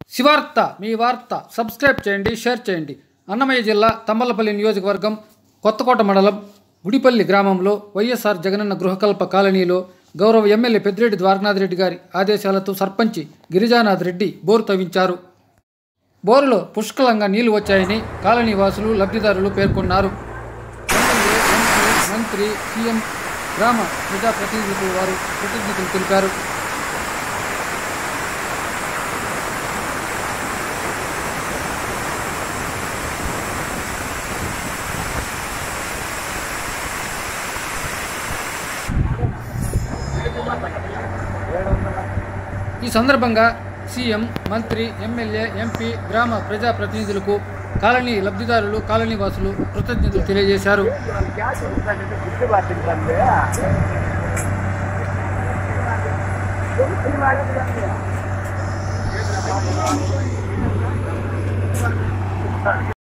శివార్త మీ వార్త సబ్స్క్రైబ్ చేయండి షేర్ చేయండి అన్నమయ్య జిల్లా తమ్మలపల్లి నియోజకవర్గం కొత్తకోట మండలం గుడిపల్లి గ్రామంలో వైఎస్ఆర్ జగనన్న గృహకల్ప కాలనీలో గౌరవ ఎమ్మెల్యే పెద్దిరెడ్డి ద్వారనాథ్ రెడ్డి గారి ఆదేశాలతో సర్పంచి గిరిజానాథ్ రెడ్డి బోరు తవ్వించారు బోరులో పుష్కలంగా నీళ్లు వచ్చాయని కాలనీ వాసులు లబ్ధిదారులు పేర్కొన్నారు ఎమ్మెల్యే ఎంపీ మంత్రి సీఎం గ్రామ ప్రజాప్రతినిధులకు వారు కృతజ్ఞతలు తెలిపారు ఈ సందర్భంగా సీఎం మంత్రి ఎమ్మెల్యే ఎంపీ గ్రామ ప్రజాప్రతినిధులకు కాలనీ లబ్ధిదారులు కాలనీ వాసులు కృతజ్ఞతలు తెలియజేశారు గ్యాస్ ఉంటుందంటే గిట్టుబాటు ఉంటుంది